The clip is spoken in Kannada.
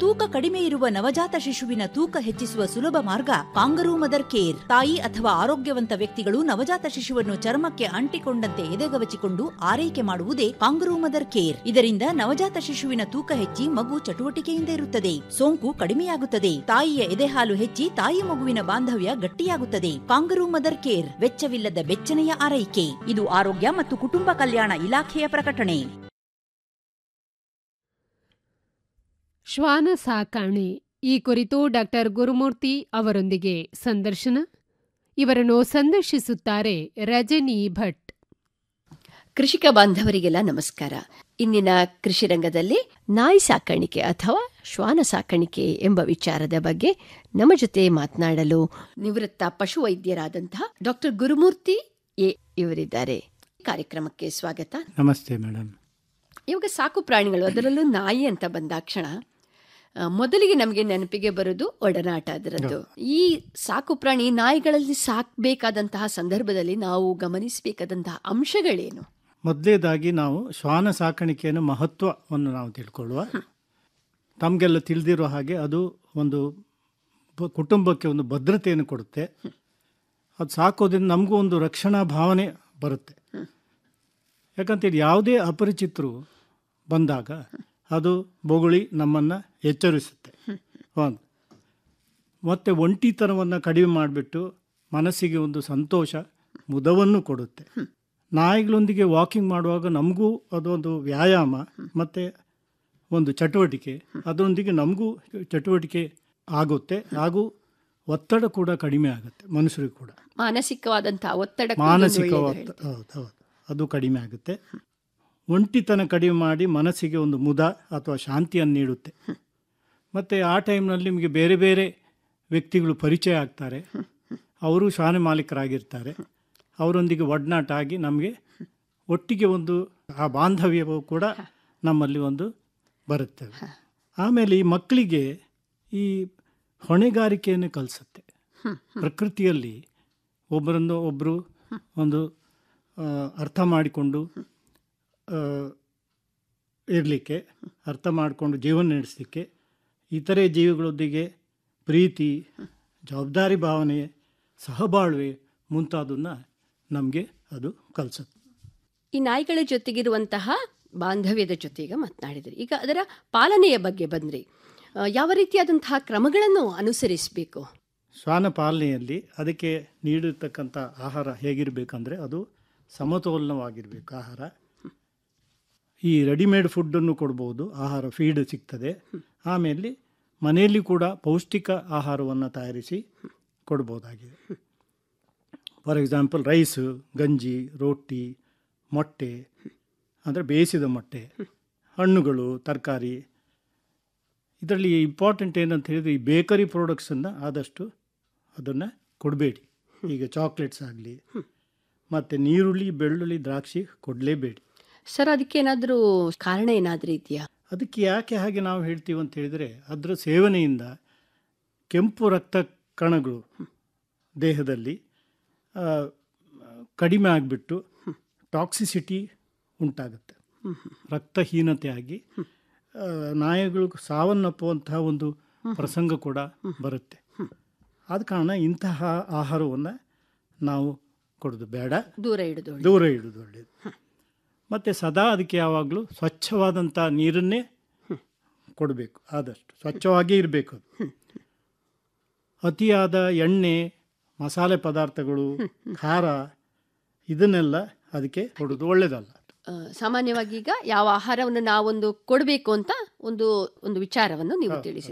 ತೂಕ ಕಡಿಮೆ ಇರುವ ನವಜಾತ ಶಿಶುವಿನ ತೂಕ ಹೆಚ್ಚಿಸುವ ಸುಲಭ ಮಾರ್ಗ ಕಾಂಗರೂ ಮದರ್ ಕೇರ್ ತಾಯಿ ಅಥವಾ ಆರೋಗ್ಯವಂತ ವ್ಯಕ್ತಿಗಳು ನವಜಾತ ಶಿಶುವನ್ನು ಚರ್ಮಕ್ಕೆ ಅಂಟಿಕೊಂಡಂತೆ ಎದೆಗವಚಿಕೊಂಡು ಆರೈಕೆ ಮಾಡುವುದೇ ಕಾಂಗರೂ ಮದರ್ ಕೇರ್ ಇದರಿಂದ ನವಜಾತ ಶಿಶುವಿನ ತೂಕ ಹೆಚ್ಚಿ ಮಗು ಚಟುವಟಿಕೆಯಿಂದ ಇರುತ್ತದೆ ಸೋಂಕು ಕಡಿಮೆಯಾಗುತ್ತದೆ ತಾಯಿಯ ಎದೆಹಾಲು ಹೆಚ್ಚಿ ತಾಯಿ ಮಗುವಿನ ಬಾಂಧವ್ಯ ಗಟ್ಟಿಯಾಗುತ್ತದೆ ಕಾಂಗರೂ ಮದರ್ ಕೇರ್ ವೆಚ್ಚವಿಲ್ಲದ ಬೆಚ್ಚನೆಯ ಆರೈಕೆ ಇದು ಆರೋಗ್ಯ ಮತ್ತು ಕುಟುಂಬ ಕಲ್ಯಾಣ ಇಲಾಖೆಯ ಪ್ರಕಟಣೆ ಶ್ವಾನ ಸಾಕಾಣೆ ಈ ಕುರಿತು ಡಾಕ್ಟರ್ ಗುರುಮೂರ್ತಿ ಅವರೊಂದಿಗೆ ಸಂದರ್ಶನ ಇವರನ್ನು ಸಂದರ್ಶಿಸುತ್ತಾರೆ ರಜನಿ ಭಟ್ ಕೃಷಿಕ ಬಾಂಧವರಿಗೆಲ್ಲ ನಮಸ್ಕಾರ ಇಂದಿನ ಕೃಷಿ ರಂಗದಲ್ಲಿ ನಾಯಿ ಸಾಕಾಣಿಕೆ ಅಥವಾ ಶ್ವಾನ ಸಾಕಾಣಿಕೆ ಎಂಬ ವಿಚಾರದ ಬಗ್ಗೆ ನಮ್ಮ ಜೊತೆ ಮಾತನಾಡಲು ನಿವೃತ್ತ ಪಶುವೈದ್ಯರಾದಂತಹ ಡಾಕ್ಟರ್ ಗುರುಮೂರ್ತಿ ಎ ಇವರಿದ್ದಾರೆ ಕಾರ್ಯಕ್ರಮಕ್ಕೆ ಸ್ವಾಗತ ನಮಸ್ತೆ ಮೇಡಮ್ ಇವಾಗ ಸಾಕು ಪ್ರಾಣಿಗಳು ಅದರಲ್ಲೂ ನಾಯಿ ಅಂತ ಬಂದಾಕ್ಷಣ ಆ, ಮೊದಲಿಗೆ ನಮಗೆ ನೆನಪಿಗೆ ಬರೋದು ಒಡನಾಟ ಅದರದ್ದು ಈ ಸಾಕು ಪ್ರಾಣಿ ನಾಯಿಗಳಲ್ಲಿ ಸಾಕಬೇಕಾದಂತಹ ಸಂದರ್ಭದಲ್ಲಿ ನಾವು ಗಮನಿಸಬೇಕಾದಂತಹ ಅಂಶಗಳೇನು ಮೊದಲೇದಾಗಿ ನಾವು ಶ್ವಾನ ಸಾಕಾಣಿಕೆಯ ಮಹತ್ವವನ್ನು ನಾವು ತಿಳ್ಕೊಳ್ಳುವ ತಮಗೆಲ್ಲ ತಿಳಿದಿರೋ ಹಾಗೆ ಅದು ಒಂದು ಬ- ಕುಟುಂಬಕ್ಕೆ ಒಂದು ಭದ್ರತೆಯನ್ನು ಕೊಡುತ್ತೆ ಅದು ಸಾಕೋದ್ರಿಂದ ನಮಗೂ ಒಂದು ರಕ್ಷಣಾ ಭಾವನೆ ಬರುತ್ತೆ ಯಾಕಂತೇಳಿ ಯಾವುದೇ ಅಪರಿಚಿತರು ಬಂದಾಗ ಅದು ಬೊಗಳಿ ನಮ್ಮನ್ನು ಎಚ್ಚರಿಸುತ್ತೆ ಒಂದು ಮತ್ತು ಒಂಟಿತನವನ್ನು ಕಡಿಮೆ ಮಾಡಿಬಿಟ್ಟು ಮನಸ್ಸಿಗೆ ಒಂದು ಸಂತೋಷ ಮುದವನ್ನು ಕೊಡುತ್ತೆ ನಾಯಿಗಳೊಂದಿಗೆ ವಾಕಿಂಗ್ ಮಾಡುವಾಗ ನಮಗೂ ಅದೊಂದು ವ್ಯಾಯಾಮ ಮತ್ತು ಒಂದು ಚಟುವಟಿಕೆ ಅದರೊಂದಿಗೆ ನಮಗೂ ಚಟುವಟಿಕೆ ಆಗುತ್ತೆ ಹಾಗೂ ಒತ್ತಡ ಕೂಡ ಕಡಿಮೆ ಆಗುತ್ತೆ ಮನುಷ್ಯರಿಗೂ ಕೂಡ ಮಾನಸಿಕವಾದಂತಹ ಒತ್ತಡ ಮಾನಸಿಕ ಒತ್ತ- ಹೌದು ಹೌದು ಅದು ಕಡಿಮೆ ಆಗುತ್ತೆ ಒಂಟಿತನ ಕಡಿಮೆ ಮಾಡಿ ಮನಸ್ಸಿಗೆ ಒಂದು ಮುದ ಅಥವಾ ಶಾಂತಿಯನ್ನು ನೀಡುತ್ತೆ ಮತ್ತು ಆ ಟೈಮ್ನಲ್ಲಿ ನಿಮಗೆ ಬೇರೆ ಬೇರೆ ವ್ಯಕ್ತಿಗಳು ಪರಿಚಯ ಆಗ್ತಾರೆ ಅವರು ಶ್ವಾನ ಮಾಲೀಕರಾಗಿರ್ತಾರೆ ಅವರೊಂದಿಗೆ ಒಡನಾಟ ಆಗಿ ನಮಗೆ ಒಟ್ಟಿಗೆ ಒಂದು ಆ ಬಾಂಧವ್ಯವು ಕೂಡ ನಮ್ಮಲ್ಲಿ ಒಂದು ಬರುತ್ತೆ ಆಮೇಲೆ ಈ ಮಕ್ಕಳಿಗೆ ಈ ಹೊಣೆಗಾರಿಕೆಯನ್ನು ಕಲಿಸುತ್ತೆ ಪ್ರಕೃತಿಯಲ್ಲಿ ಒಬ್ಬರನ್ನು ಒಬ್ಬರು ಒಂದು ಆ, ಅರ್ಥ ಮಾಡಿಕೊಂಡು ಇರಲಿಕ್ಕೆ ಅರ್ಥ ಮಾಡಿಕೊಂಡು ಜೀವನ ನಡೆಸಲಿಕ್ಕೆ ಇತರೆ ಜೀವಿಗಳೊಂದಿಗೆ ಪ್ರೀತಿ ಜವಾಬ್ದಾರಿ ಭಾವನೆ ಸಹಬಾಳ್ವೆ ಮುಂತಾದನ್ನ ನಮಗೆ ಅದು ಕಲಿಸುತ್ತೆ ಈ ನಾಯಿಗಳ ಜೊತೆಗಿರುವಂತಹ ಬಾಂಧವ್ಯದ ಜೊತೆಗೆ ಮಾತನಾಡಿದ್ರಿ ಈಗ ಅದರ ಪಾಲನೆಯ ಬಗ್ಗೆ ಬಂದ್ರಿ ಆ, ಯಾವ ರೀತಿಯಾದಂತಹ ಕ್ರಮಗಳನ್ನು ಅನುಸರಿಸಬೇಕು ಶ್ವಾನ ಪಾಲನೆಯಲ್ಲಿ ಅದಕ್ಕೆ ನೀಡಿರ್ತಕ್ಕಂಥ ಆಹಾರ ಹೇಗಿರಬೇಕಂದ್ರೆ ಅದು ಸಮತೋಲನವಾಗಿರಬೇಕು ಆಹಾರ ಈ ರೆಡಿಮೇಡ್ ಫುಡ್ಡನ್ನು ಕೊಡ್ಬೋದು ಆಹಾರ ಫೀಡ್ ಸಿಗ್ತದೆ ಆಮೇಲೆ ಮನೆಯಲ್ಲಿ ಕೂಡ ಪೌಷ್ಟಿಕ ಆಹಾರವನ್ನು ತಯಾರಿಸಿ ಕೊಡ್ಬೋದಾಗಿದೆ ಫಾರ್ ಎಕ್ಸಾಂಪಲ್ ರೈಸು ಗಂಜಿ ರೊಟ್ಟಿ ಮೊಟ್ಟೆ ಅಂದರೆ ಬೇಯಿಸಿದ ಮೊಟ್ಟೆ ಹಣ್ಣುಗಳು ತರಕಾರಿ ಇದರಲ್ಲಿ ಇಂಪಾರ್ಟೆಂಟ್ ಏನಂತ ಹೇಳಿದ್ರೆ ಈ ಬೇಕರಿ ಪ್ರಾಡಕ್ಟ್ಸನ್ನು ಆದಷ್ಟು ಅದನ್ನು ಕೊಡಬೇಡಿ ಈಗ ಚಾಕ್ಲೇಟ್ಸ್ ಆಗಲಿ ಮತ್ತು ನೀರುಳ್ಳಿ ಬೆಳ್ಳುಳ್ಳಿ ದ್ರಾಕ್ಷಿ ಕೊಡಲೇಬೇಡಿ ಸರ್ ಅದಕ್ಕೇನಾದರೂ ಕಾರಣ ಏನಾದರೂ ಇದೆಯಾ ಅದಕ್ಕೆ ಯಾಕೆ ಹಾಗೆ ನಾವು ಹೇಳ್ತೀವಿ ಅಂತ ಹೇಳಿದರೆ ಅದರ ಸೇವನೆಯಿಂದ ಕೆಂಪು ರಕ್ತ ಕಣಗಳು ದೇಹದಲ್ಲಿ ಆ, ಕಡಿಮೆ ಆಗಿಬಿಟ್ಟು ಟಾಕ್ಸಿಸಿಟಿ ಉಂಟಾಗುತ್ತೆ ರಕ್ತಹೀನತೆ ಆಗಿ ಆ, ನಾಯಿಗಳು ಸಾವನ್ನಪ್ಪುವಂತಹ ಒಂದು ಪ್ರಸಂಗ ಕೂಡ ಬರುತ್ತೆ ಆದ ಕಾರಣ ಇಂತಹ ಆಹಾರವನ್ನು ನಾವು ಕೊಡೋದು ಬೇಡ ದೂರ ಇಡುದು ದೂರ ಇಡೋದು ಒಳ್ಳೆಯದು ಮತ್ತು ಸದಾ ಅದಕ್ಕೆ ಯಾವಾಗಲೂ ಸ್ವಚ್ಛವಾದಂಥ ನೀರನ್ನೇ ಕೊಡಬೇಕು ಆದಷ್ಟು ಸ್ವಚ್ಛವಾಗೇ ಇರಬೇಕು ಅದು ಅತಿಯಾದ ಎಣ್ಣೆ ಮಸಾಲೆ ಪದಾರ್ಥಗಳು ಖಾರ ಇದನ್ನೆಲ್ಲ ಅದಕ್ಕೆ ಕೊಡೋದು ಒಳ್ಳೆಯದಲ್ಲ ಆ, ಸಾಮಾನ್ಯವಾಗಿ ಈಗ ಯಾವ ಆಹಾರವನ್ನು ನಾವೊಂದು ಕೊಡಬೇಕು ಅಂತ ಒಂದು ಒಂದು ವಿಚಾರವನ್ನು ನೀವು ತಿಳಿಸಿ